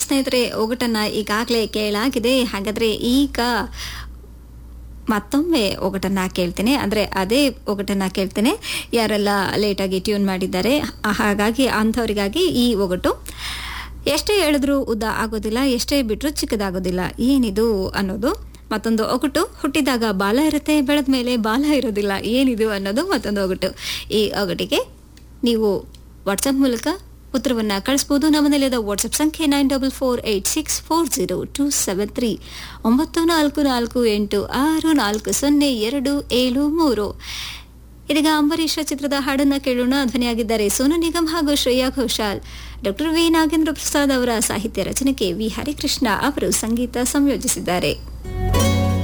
ಸ್ನೇಹಿತರೆ ಒಗಟನ್ನ ಈಗಾಗಲೇ ಕೇಳಾಗಿದೆ ಹಾಗಾದ್ರೆ ಈಗ ಮತ್ತೊಮ್ಮೆ ಒಗಟನ್ನ ಕೇಳ್ತೇನೆ ಅಂದರೆ ಅದೇ ಒಗಟನ್ನ ಕೇಳ್ತೇನೆ ಯಾರೆಲ್ಲ ಲೇಟಾಗಿ ಟ್ಯೂನ್ ಮಾಡಿದ್ದಾರೆ ಹಾಗಾಗಿ ಅಂಥವರಿಗಾಗಿ ಈ ಒಗಟು ಎಷ್ಟೇ ಹೇಳಿದ್ರೂ ಉದ್ದ ಆಗೋದಿಲ್ಲ ಎಷ್ಟೇ ಬಿಟ್ಟರೂ ಚಿಕ್ಕದಾಗೋದಿಲ್ಲ ಏನಿದು ಅನ್ನೋದು ಮತ್ತೊಂದು ಒಗಟು ಹುಟ್ಟಿದಾಗ ಬಾಲ ಇರುತ್ತೆ ಬೆಳೆದ ಮೇಲೆ ಬಾಲ ಇರೋದಿಲ್ಲ ಏನಿದು ಅನ್ನೋದು ಮತ್ತೊಂದು ಒಗಟು ಈ ಒಗಟಿಗೆ ನೀವು ವಾಟ್ಸಪ್ ಮೂಲಕ ಉತ್ತರವನ್ನ ಕಳಿಸ್ಬೋದು ನಮ್ಮ ನೆಲೆಯದ ವಾಟ್ಸಪ್ ಸಂಖ್ಯೆ nine double four eight six four zero two seven three ಒಂಬತ್ತು ನಾಲ್ಕು ನಾಲ್ಕು ಎಂಟು ಆರು ನಾಲ್ಕು ಸೊನ್ನೆ ಎರಡು ಏಳು ಮೂರು ಇದೀಗ ಅಂಬರೀಷ ಚಿತ್ರದ ಹಾಡನ್ನ ಕೇಳೋಣ ಧ್ವನಿಯಾಗಿದ್ದಾರೆ ಸೋನು ನಿಗಮ್ ಹಾಗೂ ಶ್ರೇಯಾ ಘೋಷಾಲ್ ಡಾಕ್ಟರ್ ವಿ ನಾಗೇಂದ್ರ ಪ್ರಸಾದ್ ಅವರ ಸಾಹಿತ್ಯ ರಚನೆಗೆ ವಿ ಹರಿಕೃಷ್ಣ ಅವರು ಸಂಗೀತ ಸಂಯೋಜಿಸಿದ್ದಾರೆ